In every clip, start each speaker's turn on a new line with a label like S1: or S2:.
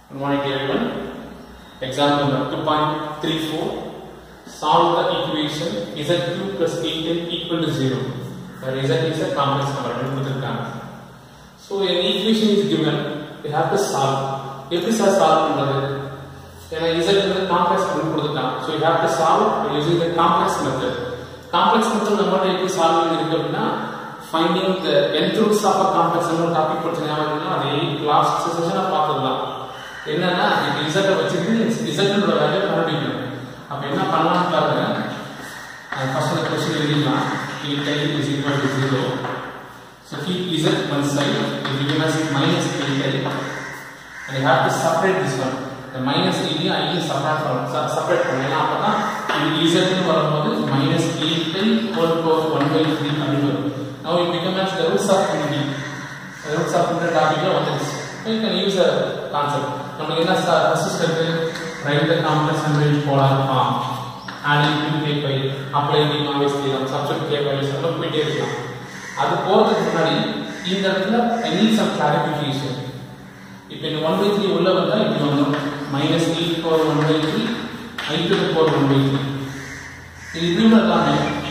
S1: Good morning to everyone. Example number 2.34. Solve the equation z2 plus 8 equal to 0. Where z is a complex number. அப்படின்னு கொடுத்திருக்காங்க. So an equation is given. You have to solve. எப்படி sir solve பண்றது ஏன்னா z வந்து complex அப்படின்னு கொடுத்துட்டான் so you have to solve using the complex method complex method நம்மகிட்ட எப்படி சால்வ் பண்ணிருக்கு அப்படின்னா finding the nth roots of a complex ஒரு டாபிக் படிச்ச ஞாபகம் இருக்குன்னா அதே லாஸ்ட் செஷனை பார்த்துடலாம் என்னன்னா இப்போ இசட்டை வச்சுட்டு இசட்டோட வேல்யூ கண்டுபிடிக்கணும் அப்போ என்ன பண்ணலாம்னு பாருங்க ஃபர்ஸ்ட் அந்த கொஸ்டின் எழுதிக்கலாம் e time is equal to zero so keep z one side it given us minus e time and you have to separate this one the minus e ஐயும் i யும் separate பண்ணணும் separate பண்ணணும் ஏன்னா அப்பதான் இது z னு வரும்போது minus e time whole power 1 by 3 அப்படின்னு வரும் now it becomes the roots of unity the roots of unity டாபிக்ல வந்துருச்சு so you can use a concept நமக்கு என்ன resistant write the complex and very polar form adding to k pi apply the knowledge theorem subject k pi சொல்ல போயிட்டே இருக்கலாம் அது போறதுக்கு முன்னாடி இந்த இடத்துல ஐ நீட் சம் கிளாரிஃபிகேஷன் இப்போ இந்த ஒன் பை த்ரீ உள்ள வந்தா இப்படி வந்துடும் minus eight power one by three i to power one by three இது இப்படி வரலாமே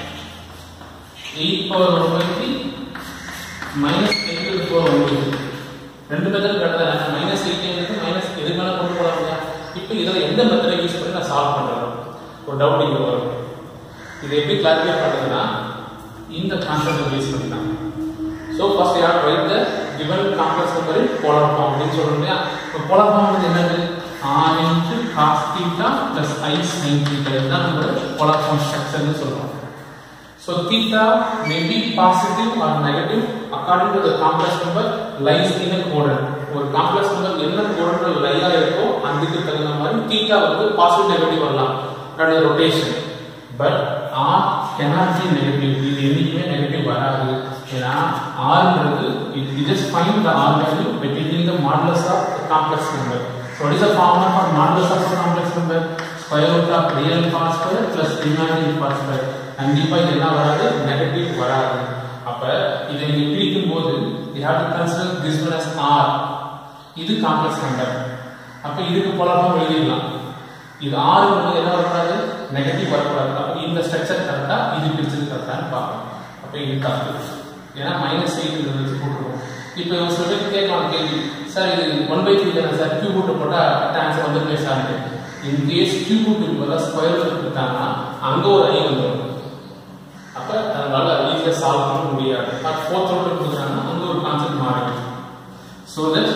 S1: eight power one by three minus eight to power one by three ரெண்டு மெத்தட் கிடையாது மைனஸ் எயிட் மைனஸ் எது மேல கொண்டு போகலாம் இல்லையா இப்போ இதில் எந்த மெத்தடை யூஸ் பண்ணி நான் சால்வ் பண்றேன் ஒரு டவுட் இங்கே வரும் இது எப்படி கிளாரிஃபை பண்ணுறதுன்னா இந்த கான்செப்ட் யூஸ் பண்ணிக்கலாம் ஸோ ஃபர்ஸ்ட் யார் write the given complex number in polar form அப்படின்னு சொல்றோம் இல்லையா இப்போ polar form வந்து என்னது r into cos theta plus i sin theta இதுதான் நம்ம polar form structure னு சொல்றோம் so theta may be positive or negative according to the complex number lies in a quadrant ஒரு காம்ப்ளெக்ஸ் நம்பர் என்ன quadrant லையா இருக்கோ அதுக்கு தகுந்த மாதிரி theta வந்து பாசிட்டிவ் நெகட்டிவ் வரலாம் அதோட rotation but r cannot be negative இது என்னைக்குமே நெகட்டிவ் வராது ஏன்னா rன்றது it we just find the r value by taking the modulus of the complex number so what is the formula for modulus of a complex number square root of real part square plus imaginary part square கண்டிப்பா இது என்ன வராது negative வராது அப்ப இதை நீங்க பிரிக்கும் போது you have to consider this one as r இது காம்ப்ளெக்ஸ் நம்பர் அப்ப இதுக்கு போலாமா எழுதிடலாம் இது ஆறு வந்து என்ன வரக்கூடாது நெகட்டிவ் வரக்கூடாது அப்ப இந்த ஸ்ட்ரக்சர் கரெக்டா இது பிரிச்சது கரெக்டான்னு பார்க்கணும் அப்ப இது தப்பு ஏன்னா மைனஸ் எயிட் வச்சு போட்டுருவோம் இப்போ ஒரு சில பேர் கேட்கலாம் கேள்வி சார் இது ஒன் பை த்ரீ தானே சார் கியூ போட்டு போட்டா ஆன்சர் வந்து பேசாது இன் கேஸ் கியூ போட்டு பதிலாக ஸ்கொயர் ரூட் கொடுத்தாங்கன்னா அங்க ஒரு ஐ வந்துடும் அப்ப அதனால ஈஸியா சால்வ் பண்ண முடியாது பட் ஃபோர்த் ரூட் கொடுக்குறாங்கன்னா அங்க ஒரு கான்செப்ட் மாறிடும் so that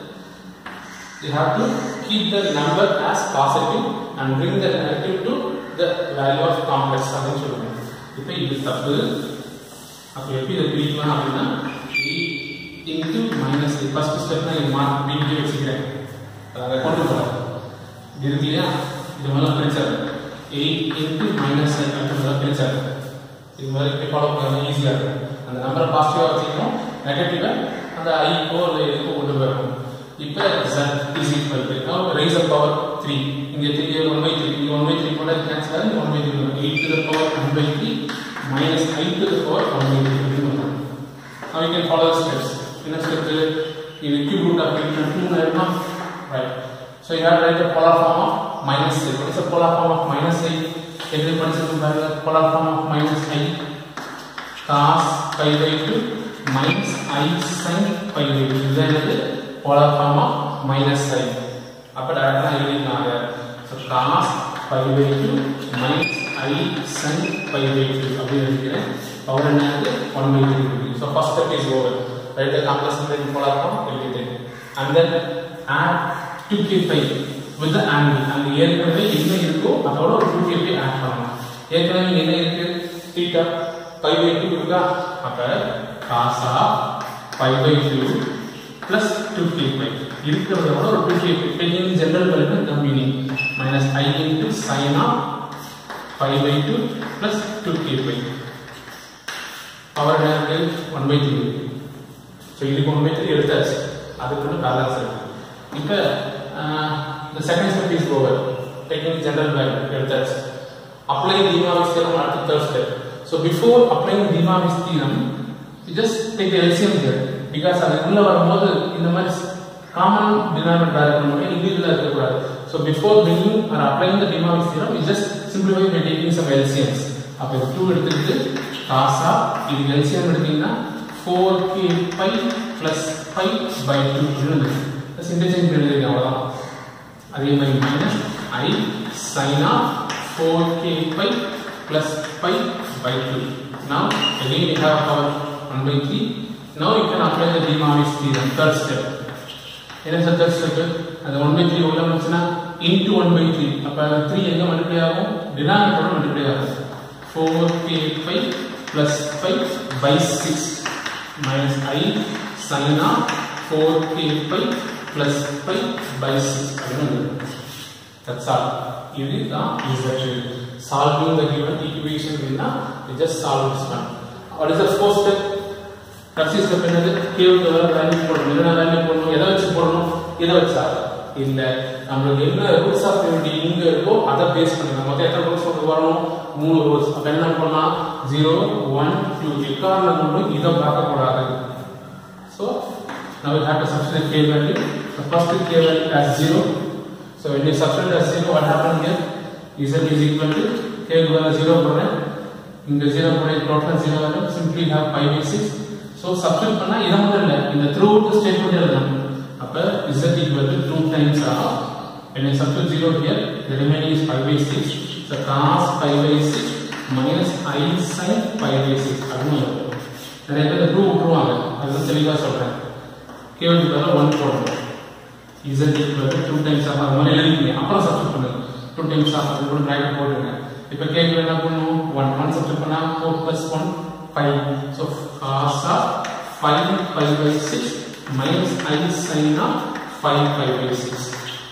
S1: you have to keep the number as positive and bring the negative to the value of complex அப்படின்னு சொல்லுவோம் இப்போ இது தப்பு அப்போ எப்படி இதை பிரிக்கலாம் அப்படின்னா eight into minus first step நான் இது மார்க் பிடி வச்சுக்கிறேன் அதை கொண்டு போகிறேன் இது இருக்கு இல்லையா இது மேலே பிரிச்சாரு எயிட் இன்ட்டு மைனஸ் அப்படின்றத பிரிச்சாரு இது மாதிரி எப்படி ஃபாலோ பண்ணலாம் ஈஸியாக இருக்கும் அந்த நம்பரை பாசிட்டிவாக வச்சுக்கணும் நெகட்டிவை அந்த ஐக்கோ இல்லை எதுக்கோ கொண்டு போயிடணும் இப்போ z is equal to now raise up power 3 இங்க 3 1 by 3 இங்க 1 by 3 போட்டா கேன்சல் ஆகி 1 by 3 வரும் 8 to the power 1 by 3 minus i to the power 1 by 3 அப்படின்னு வரும் now you can follow the steps என்ன ஸ்டெப் இது cube root of 8 2 இருக்குமா right so you have to write the polar form of minus i what is the polar form of minus i எப்படி படிச்சிருக்கோம் பாருங்க polar form of minus i cos pi by 2 minus i sin pi by 2 இதுதான் என்னது polar form of minus sign அப்ப டைரக்டா எழுதினாங்க so cos pi by 2 minus i sin pi by 2 அப்படி எழுதிக்கிறேன் பவர் என்னது 1 by 3 degree so first step is over write the complex number in polar form எழுதிட்டேன் and then add 2k pi with the angle அங்க ஏற்கனவே என்ன இருக்கோ அதோட ஒரு 2k pi ஆட் பண்ணணும் ஏற்கனவே என்ன இருக்கு theta pi by 2 இருக்கா அப்ப cos of pi by 2 plus 2k pi இருக்கிறத விட ஒரு 2k pi pi in general value the meaning minus i into sin of pi by 2 plus 2k pi power என்ன இருக்கு 1 by 3 ஸோ இதுக்கு 1 by 3 எடுத்தாச்சு அதுக்கு பேலன்ஸ் இருக்கு இப்போ the second step is over taking general value எடுத்தாச்சு applying Dimovic theorem at the third step so before applying Dimovic theorem you just take the LCM here because அது உள்ள வரும்போது இந்த மாதிரி காமன் டினாமினேட்டர் வேற பண்ணும்போது இண்டிவிஜுவலா இருக்கக்கூடாது so before bringing or applying the Demavich theorem we just simplify by taking some LCMs அப்போ இது 2 எடுத்துக்கிட்டு காசா இது LCM எடுத்தீங்கன்னா 4k pi plus pi by 2 இருந்தது ப்ளஸ் இன்டர்சேஞ்ச் எழுதிருக்கேன் அவ்வளோதான் அதே மாதிரி minus i sine of four k pi plus pi by two now again we have our 1 by 3 now you can apply the Demavich theorem third step என்ன sir third step அது 1 by 3 உள்ள வந்துச்சுன்னா into 1 by 3 அப்ப 3 எங்க multiply ஆகும் டினாமினேட்டரோட multiply ஆகும் 4k pi plus pi by 6 minus i sin of 4k pi plus pi by 6 அப்படின்னு வரும் that's all இதுதான் z solving the given equation அப்படின்னா we just solve this one what is the fourth step கடைசி step என்னது கேவுக்கு value போடணும் என்ன value போடணும் எதை வச்சு போடணும் இதை வச்சா இல்ல நம்மளுக்கு என்ன ரூல்ஸ் ஆஃப் யூனிட்டி இங்க இருக்கோ அதை பேஸ் பண்ணி நம்ம மொத்தம் எத்தனை ரூல்ஸ் கொண்டு வரணும் மூணு ரூல்ஸ் அப்ப என்ன பண்ணலாம் ஜீரோ ஒன் டூ எக்காரணம் கொண்டும் இதை பார்க்க கூடாது So now we have to substitute k value. The first k value as 0. So when you substitute as 0, what happened here? Z is equal to k equal to 0 போடுறேன் இங்க 0 போட total 0 வரும் simply have 5 by 6 so substitute பண்ணா இத மட்டும் இல்ல இந்த throughout statement எழுதணும் அப்ப z equal to 2 times of when I substitute 0 here the remaining is 5 by 6 so cos 5 by 6 minus i sin 5 by 6 அப்படின்னு வரும் நிறைய பேர் டூ விட்டுருவாங்க அது வந்து தெளிவாக சொல்கிறேன் கேவலுக்கு பதிலாக ஒன் போடணும் z equal to times of அது மாதிரி எழுதிக்கங்க அப்புறம் சப்ஸ்ட் பண்ணுங்க டூ டைம்ஸ் ஆஃப் அது கூட ப்ராக்கெட் போட்டுருங்க இப்போ கேக்கு என்ன பண்ணணும் ஒன் ஒன் சப்ஸ்ட் பண்ணால் four plus one five so cos of five five by six minus i sine of five five by six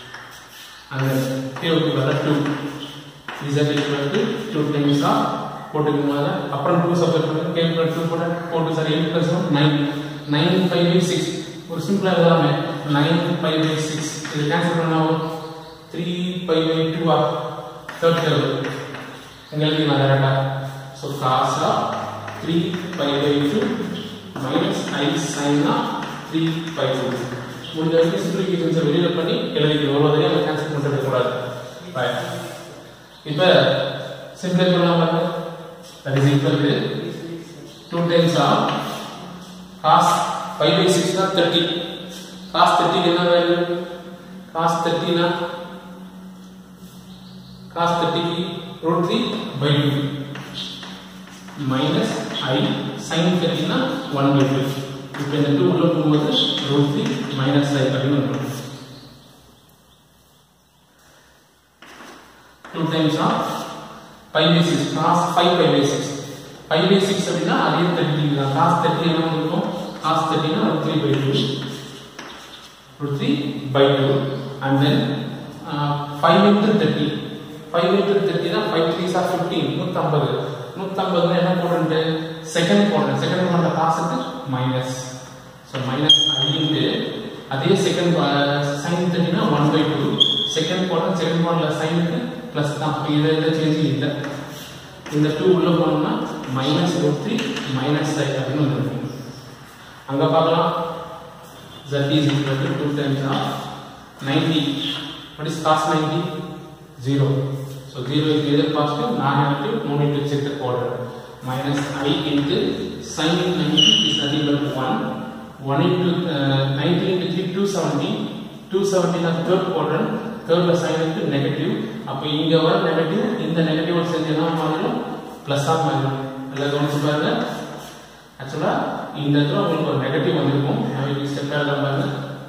S1: அந்த கேவுக்கு பதிலாக two Z equal to two times of போட்டுக்கும் போது அப்புறம் டூ சப்ஜெக்ட் பண்ணி கேல்குலேட் டூ போட்டு போட்டு sir eight plus one nine nine five by six ஒரு சிம்பிளாக எல்லாமே நைன் ஃபைவ் பை சிக்ஸ் இது கேன்சல் பண்ணால் த்ரீ ஃபைவ் பை டூ ஆ தேர்ட் டேபிள் எங்களுக்கு நான் டேரக்டாக ஸோ காசா three five by two minus i சைனா த்ரீ ஃபைவ் டூ முடிஞ்ச வரைக்கும் சிம்பிளிஃபிகேஷன்ஸை வெளியில் பண்ணி எழுதிக்கணும் ஒரு வரையும் அதை கேன்சல் பண்ணிட்டு கூடாது ரைட் இப்போ சிம்பிளை பண்ணலாம் பாருங்க that is equal to 2 times of cos 5 by 6 na 30 cos 30 என்ன வேல்யூ cos 30 na cos 30 की root 3 by 2 minus i sin 30 na 1 by 2 இப்போ இந்த 2 உள்ள போகும்போது root 3 minus i அப்படின்னு வந்துடும் 2 times of 5 by 6 cos 5 by 6 5 by 6 அப்படின்னா அதே 30 டிகிரி தான் cos 30 என்ன இருக்கும் cos 30 னா root 3 by 2 root 3 by 2 and then uh, 5 into 30 5 into 30 னா 5 3s are 15 150 150 னா என்ன போடுறது செகண்ட் போடுறேன் செகண்ட் போடுற காசுக்கு minus so minus i into அதே செகண்ட் சைன் தட்டினா ஒன் பை டூ செகண்ட் போடுற செகண்ட் போடுற சைனுக்கு ப்ளஸ் தான் இதை இதை சேஞ்ச் இல்லை இந்த டூ உள்ள போனோம்னா minus root three minus i அப்படின்னு வந்துருக்கும் அங்கே பார்க்கலாம் z is equal to 2 times of 90 what is cos 90 0 so 0 is either positive non-negative no need to check the order minus i into sin 90 is nothing but 1 1 into uh, 90 into 3 270 270 na third quadrant third ல sin இருக்கு negative அப்ப இங்க வர negative இந்த negative சேர்ந்து என்ன மாறிடும் plus ஆ மாறிடும் எல்லாம் கவனிச்சு பாருங்க ஆக்சுவலா இந்த இடத்துல உங்களுக்கு ஒரு நெகட்டிவ் வந்திருக்கும் நாளைக்கு ஸ்டெப் எழுதாம பாருங்க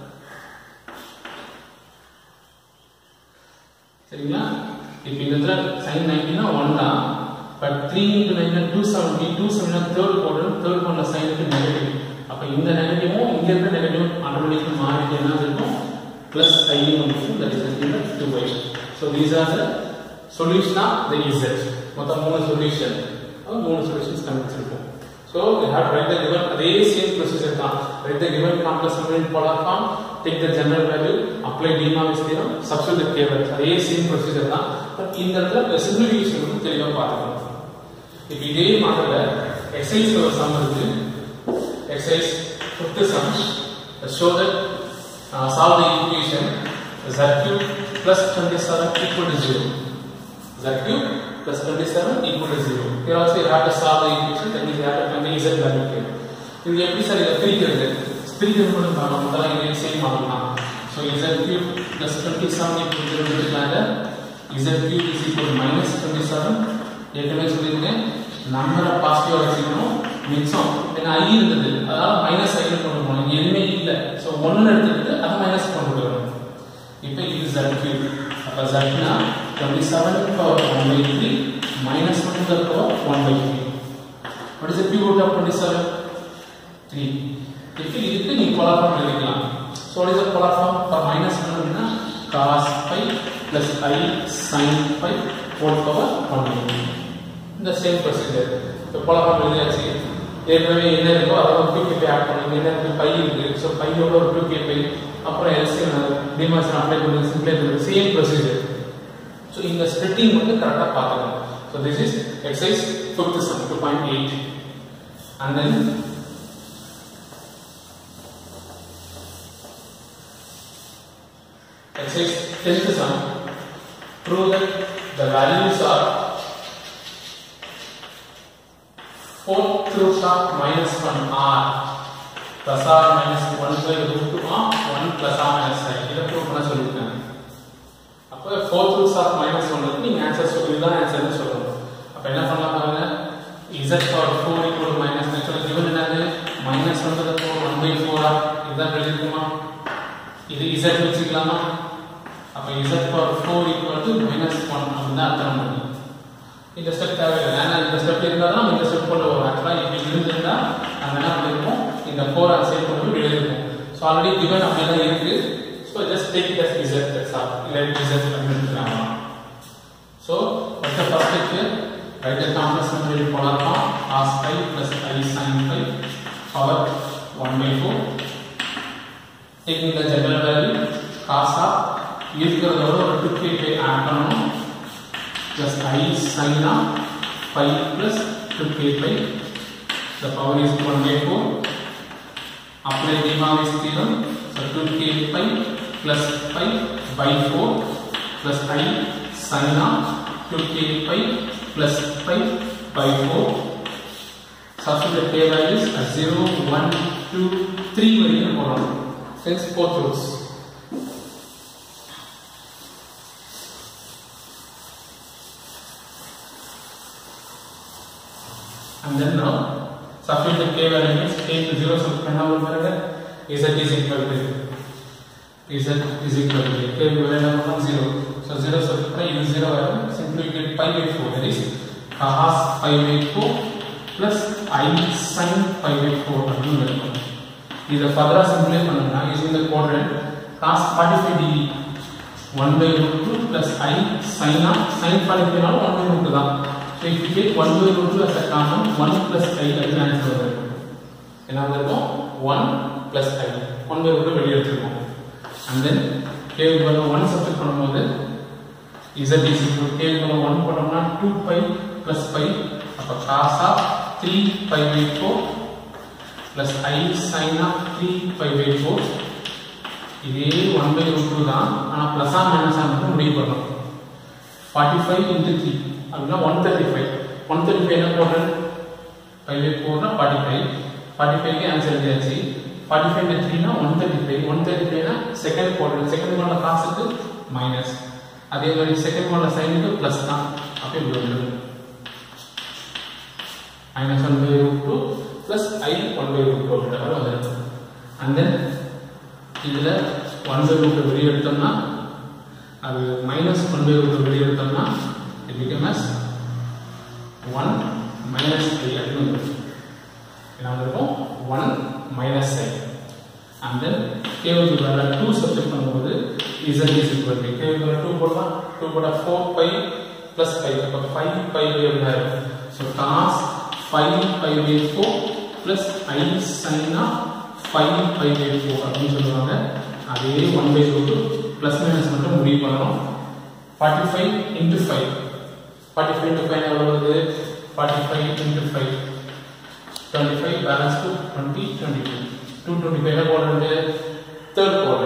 S1: சரிங்களா இப்போ இந்த இடத்துல சைன் நைன்டினா ஒன் தான் but three into nine two seventy two seven third quarter third போர்டில் சைனுக்கு நெகட்டிவ் அப்போ இந்த நெகட்டிவும் இங்க இருக்க நெகட்டிவ் ஆட்டோமேட்டிக்காக மாறிட்டு என்ன இருக்கும் பிளஸ் ஐயும் இருக்கும் that is two y so these are the solution of the z மொத்தம் மூணு சொல்யூஷன் மூணு சொல்யூஷன்ஸ் கண்டுபிடிச்சிருக்கோம் So we have to write the given அதே same procedure தான் write the given complex number in polar form take the general value apply D Morgan's theorem substitute the k values அதே same procedure தான் but இந்த இடத்துல simplification வந்து தெளிவா பார்த்துக்கணும் இப்போ இதே மாடல்ல exercise ஒரு சம் இருக்கு exercise fifth sum show that uh, solve the equation z cube plus 27 equal to 0 z cube plus 27 equal to 0 here also you have to solve the equation then you have to find the z value here இது எப்படி sir இதை பிரிக்கிறது பிரிக்கிறது மட்டும் நம்ம முதல்ல இதை same பண்ணலாம் so z cube plus 27 equal to 0 எடுத்துக்கலாங்க z cube is equal to minus 27 ஏற்கனவே சொல்லியிருக்கேன் நம்பரை பாசிட்டிவா வச்சுக்கணும் மிச்சம் என்ன ஐ இருந்தது அதாவது மைனஸ் ஐ கொண்டு போகணும் இங்க எதுவுமே இல்லை ஸோ ஒன்னு எடுத்துக்கிட்டு அதை மைனஸ் கொண்டு போயிடணும் இப்போ இது z cube அப்போ zனா 27 power 1 by 3 minus 1 to the power 1 by 3 what is the cube root of 27 3 இப்போ இதுக்கு நீ polar form எழுதிக்கலாம் so what is the polar form for minus 1 அப்படின்னா cos phi plus i sin phi whole power 1 by 3 இந்த same procedure இப்போ polar form எழுதியாச்சு ஏற்கனவே என்ன இருக்கோ அதை ஒரு டூ கேபை ஆட் பண்ணுங்க என்ன இருக்கு பை இருக்கு ஸோ பையோட ஒரு டூ கேபை அப்புறம் எல்சிஎம் டிமான்ஸ் அப்ளை பண்ணி சிம்பிளை பண்ணி சேம் ப்ரொசீஜர் ஸோ இந்த ஸ்பிளிட்டிங் வந்து கரெக்டாக பார்த்துக்கணும் so this is exercise fifth sum two point eight and then exercise tenth sum prove that the values are fourth root of minus 1 r plus or minus 1 by root 2 of 1 plus or minus i இதை prove பண்ண சொல்லிருக்காங்க அப்போ fourth roots of minus ஒன்னுக்கு நீங்க answer சொல்லி இதுதான் ஆன்சர்னு சொல்லணும் அப்போ என்ன பண்ணலாம் பாருங்க z power four equal minus ஆக்சுவலாக given என்னது minus one power one by ஃபோரா இதுதான் எழுதிருக்குமா இது z வச்சுக்கலாமா அப்போ z power four equal to minus one அப்படின்னு அர்த்தம் பண்ணி இந்த ஸ்டெப் தேவையில்லை ஏன்னா இந்த ஸ்டெப் இருந்தால் தான் இந்த ஸ்டெப் கொண்டு வரும் ஆக்சுவலாக இப்படி இருந்திருந்தா நம்ம என்ன பண்ணிருக்கோம் இந்த ஃபோர் அந்த சைடு கொண்டு போய் எழுதிருக்கோம் ஸோ ஆல்ரெடி கிவன் அப்படி தான் இருக்கு so just take it as z that's all இல்லை இசட் அப்படின்னு எடுத்துக்கலாம் ஸோ ஃபர்ஸ்ட் ஃபர்ஸ்ட்டுக்கு write the complex number polar form cos pi plus i sine pi power one by four taking the general value cos of இருக்கிறதோட ஒரு two k pi add பண்ணணும் plus i sin of pi plus 2k pi the power is 1 by 4 apply the Lema's theorem so 2k pi plus pi by 4 plus i sin of 2k pi plus pi by 4 substitute k values as 0 1 2 3 வரைக்கும் போடணும் since fourth rows and then now substitute the k value means k to 0 so என்ன வரும் பாருங்க z is equal to z is equal to k value என்ன வரும் 0 so 0 subtract இது 0 வரும் simply you get pi by 4 that is cos pi by 4 plus i sin pi by 4 அப்படின்னு இருக்கும் இதை ஃபர்தரா சிம்பிளை பண்ணோம்னா using the quadrant cos 45 degree 1 by root 2 plus i sin of sin 45 நாலும் 1 by root 2 தான் So if you take 1 by root 2 as a common, 1 plus i அது answer வரும் என்ன வந்திருக்கும் 1 plus i 1 by root 2 வெளியே எடுத்துருக்கோம் and then k equal to 1 சப்ஸ்டிட் பண்ணும்போது z is equal to k equal to 1 போட்டோம்னா 2 pi plus pi அப்ப cos of 3 pi by 4 plus i sin of 3 pi by 4 இதே 1 by root 2 தான் ஆனா plus R minus R மட்டும் முடிவு பண்ணணும் 45 into 3 அப்படின்னா 135 135 என்ன போடுறேன் 5 போடுறா 45 45 ஆன்சர் எழுதியாச்சு 45 into 3 னா 135 135 னா செகண்ட் போடுறேன் செகண்ட் ஒன்ல காசுக்கு மைனஸ் அதே மாதிரி செகண்ட் ஒன்ல சைனுக்கு பிளஸ் தான் அப்போ இப்படி வந்துடும் minus one by root two plus i one by root two அப்படின்ற மாதிரி வந்துடும் அண்ட் தென் இதில் ஒன் பை ரூட் வெளியே எடுத்தோம்னா அது மைனஸ் ஒன் பை ரூட் வெளியே எடுத்தோம்னா it became as 1 minus i அப்படின்னு வரும் என்ன வந்திருக்கும் 1 minus i and then k க்கு பதிலா 2 சப்ஸ்டிட் பண்ணும்போது z is equal to k க்கு 2 போடலாம் 2 போட்டா 4 pi plus pi அப்ப 5 pi by என்ன இருக்கும் so cos 5 pi by 4 plus i sin of 5 pi by 4 அப்படின்னு சொல்லுவாங்க அதே 1 by root 2 plus minus மட்டும் முடிவு பண்ணணும் 45 into 5 45 into 5 எவ்வளவு வருது 45 into 5 25 balance to 20 22 225 என்ன quadrant third quadrant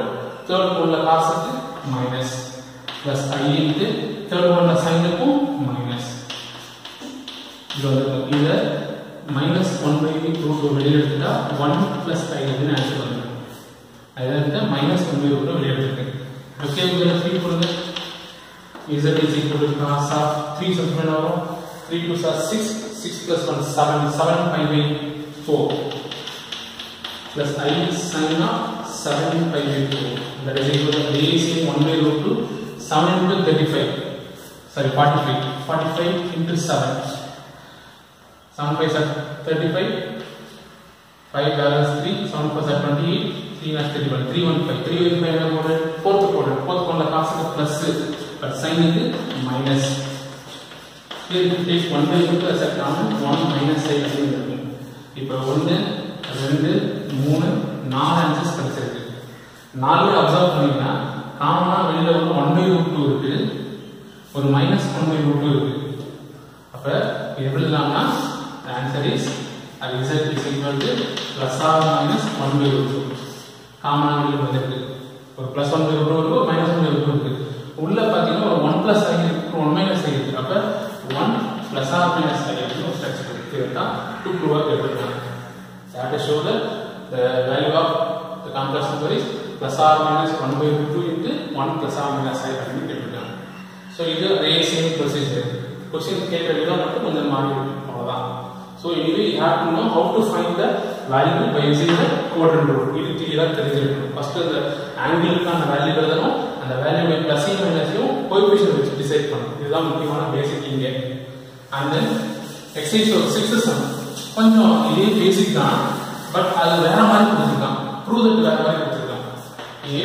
S1: தேர்ட் ஒன்ல காசுக்கு minus plus i into third ஒன்ல சைனுக்கும் மைனஸ் இது வந்து இதை மைனஸ் ஒன் பை ரூட் வெளியே எடுத்துட்டா ஒன் பிளஸ் ஐ அப்படின்னு ஆன்சர் வந்துடும் அதாவது மைனஸ் ஒன் பை ரூட் வெளியே எடுத்துருக்கு ஓகே இதில் த்ரீ கொடுங்க z is equal to cos of 3 subtract வரும் 3 2 are 6 6 plus 1 7 7 pi by 4 plus i sin of 7 pi by 4 that is equal to base in 1 by root 2 7 into 35 sorry 45 45 into 7 7 by 7 35 5 balance 3 7 plus 28 3 not 31 3 1 5 3 with 5 போடு fourth போடு fourth கொண்ட காசுக்கு plus but sign இது minus here you take 1 by 2 as a common 1 minus i அப்படின்னு இருக்கும் இப்போ 1 2 3 4 answers கிடைச்சிருக்கு நாலு அப்சர்வ் பண்ணீங்கன்னா காமனா வெளியில ஒரு 1 by root 2 இருக்கு ஒரு மைனஸ் 1 by root 2 இருக்கு அப்ப இது எப்படி இல்லாமனா the answer is அது z is equal to plus or minus 1 by root 2 காமனா வெளியில வந்துருக்கு ஒரு plus 1 by root 2 இருக்கு மைனஸ் 1 by root 2 இருக்கு உள்ள பாத்தீங்கன்னா ஒரு 1 plus i இருக்கு 1 minus i இருக்கு அப்ப 1 plus or minus i அப்படின்னு ஒரு ஸ்ட்ரக்சர் இருக்கு இதுதான் to prove a paper so I have to show that the value of the complex number is plus or minus 1 by root 2 into 1 plus or minus i அப்படின்னு கேட்டிருக்காங்க so இது அதே same procedure question கேட்குற விதம் மட்டும் கொஞ்சம் மாறி இருக்கும் அவ்வளோதான் ஸோ இதுவே you have to know how to find the value by using the golden rule இது கிளியராக தெரிஞ்சிருக்கணும் ஃபர்ஸ்ட் அந்த ஆங்கிளுக்கான வேல்யூ எழுதணும் அந்த வேல்யூ பை ப்ளஸையும் மைனஸையும் கோஎஃபிஷியன்ட் வச்சு டிசைட் பண்ணணும் இதுதான் முக்கியமான பேசிக் இங்கே அண்ட் தென் எக்ஸைஸ் ஒரு சிக்ஸ் சம் கொஞ்சம் இதே பேசிக் தான் பட் அது வேற மாதிரி கொடுத்துருக்கான் ப்ரூவ் தட் வேற மாதிரி கொடுத்துருக்கான் a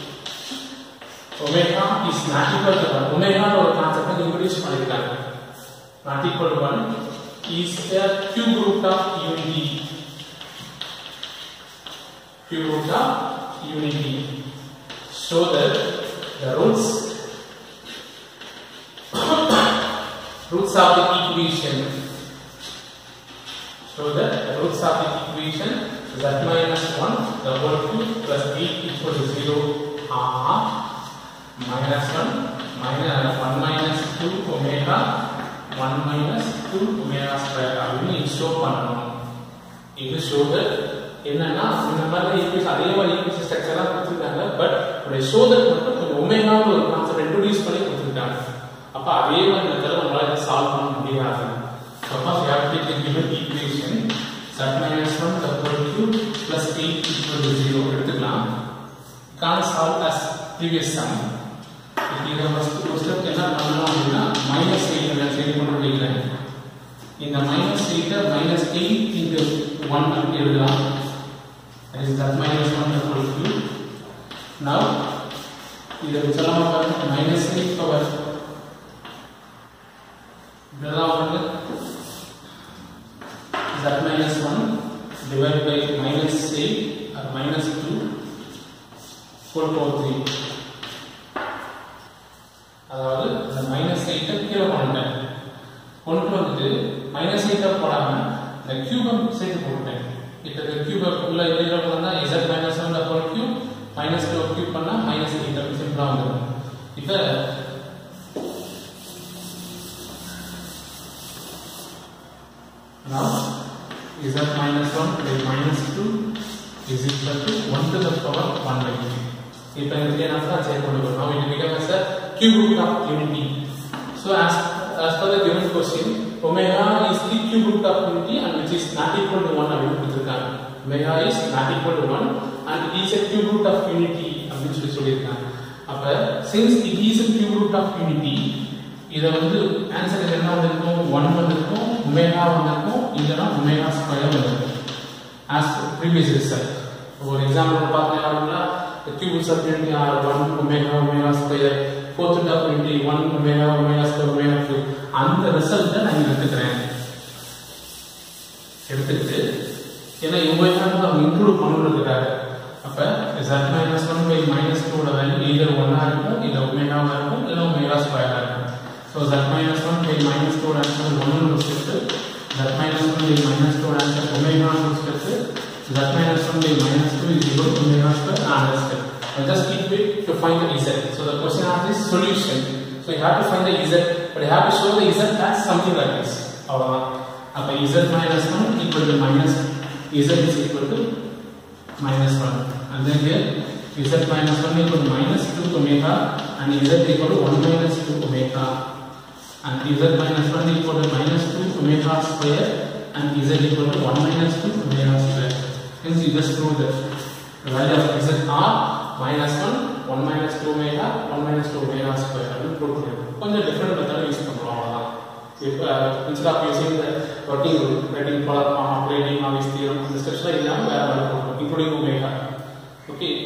S1: omega is not equal to one omega ஒரு கான்செப்ட் இன்ட்ரோடியூஸ் பண்ணிருக்காங்க not equal to one is a cube root of unity cube root of unity so that the roots roots of the equation so that the roots of the equation z minus 1 the whole cube plus 8 equal to 0 are minus 1 minus 1 minus 2 omega 1 minus 2 omega square அப்படின்னு show பண்ணணும் இது show that என்னன்னா இந்த மாதிரி equation அதே மாதிரி equation structure தான் கொடுத்துருக்காங்க பட் உடைய ஷோ தட் மட்டும் கொஞ்சம் ஒமேகான்னு ஒரு கான்செப்ட் இன்ட்ரோடியூஸ் பண்ணி கொடுத்துருக்காங்க அப்ப அதே மாதிரி மெத்தட் நம்மளால இதை சால்வ் பண்ண முடியாது suppose you have to take given equation z minus 1 the whole cube plus 8 equal to 0 எடுத்துக்கலாம் can't solve as previous sum இதை ஃபர்ஸ்ட் ஒரு ஸ்டெப் என்ன பண்ணணும் அப்படின்னா மைனஸ் எயிட் நான் சரி பண்ண முடியல இந்த மைனஸ் எயிட்டை மைனஸ் எயிட் இன்ட்டு ஒன் அப்படி எழுதலாம் that is that minus 1 the whole cube now இதை சொல்லாம பாருங்க மைனஸ் எயிட் பவர் இதெல்லாம் வந்து that minus 1 divided by minus 8 or minus 2 whole power 3 அதாவது இந்த மைனஸ் எயிட்டை கீழே கொண்டுட்டேன் கொண்டு வந்துட்டு மைனஸ் எயிட்டை போடாம இந்த கியூபை சேர்த்து போட்டுட்டேன் இப்போ இந்த கியூபை உள்ள எதிர பண்ணா z minus one whole cube minus two cube பண்ணா மைனஸ் எயிட் அப்படி சிம்பிளா வந்துடும் இப்போ now z minus 1 by minus 2 is equal to 1 to the power 1 by 3 இப்போ இதுக்கு என்ன தான் சேஞ்ச் பண்ணுவோம் now it becomes as a cube root of unity so as as per the given question omega is the cube root of unity and which is not equal to 1 அப்படின்னு கொடுத்திருக்காங்க omega is not equal to 1 and it is a cube root of unity அப்படின்னு சொல்லி சொல்லியிருக்காங்க அப்ப since it is a cube root of unity இதை வந்து answer என்ன வந்திருக்கும் 1 வந்திருக்கும் omega வந்திருக்கும் இல்லைன்னா omega ஸ்கொயர் வந்திருக்கும் as previous result ஒரு எக்ஸாம்பிள் பார்த்தீங்கன்னா the cubes of unity are 1 omega omega square fourth of unity 1 omega omega square omega cube அந்த ரிசல்ட்டை நான் இங்க எடுத்துக்கிறேன் எடுத்துக்கிட்டு ஏன்னா omega அவங்க இன்க்ளூட் பண்ணிருக்கிறாரு அப்ப z minus 1 by minus 2 ஓட வேல்யூ either 1 ஆ இருக்கும் இல்ல omega வா இருக்கும் இல்ல omega square ஆ இருக்கும் so z minus 1 by minus 2 ஓட ஆன்சர் 1 னு வச்சுட்டு z minus 1 by minus 2 ஓட ஆன்சர் omega னு வச்சுட்டு z minus 1 by minus 2 is equal to omega square and step I just keep it to find the z. So the question asks is solution. So you have to find the z, but you have to show the z as something like this. அவ்வளவுதான் அப்ப z minus 1 equal to minus z is equal to minus 1 and then here z minus 1 equal to minus 2 omega and z equal to 1 minus 2 omega and z minus 1 equal to minus 2 omega square and z equal to 1 minus 2 omega square. Hence you just prove that the value of z are minus 1, 1 minus 2 omega, 1 minus 2 omega square அப்படின்னு prove பண்ணிருக்கோம் கொஞ்சம் different method use பண்ணுறோம் அவ்வளோதான் இப்போ instead of using working rule writing follow form of writing of theorem discussion இல்லாமல் வேறு வேறு பண்ணுறோம் இன்க்ளூடிங் ஒமேகா ஓகே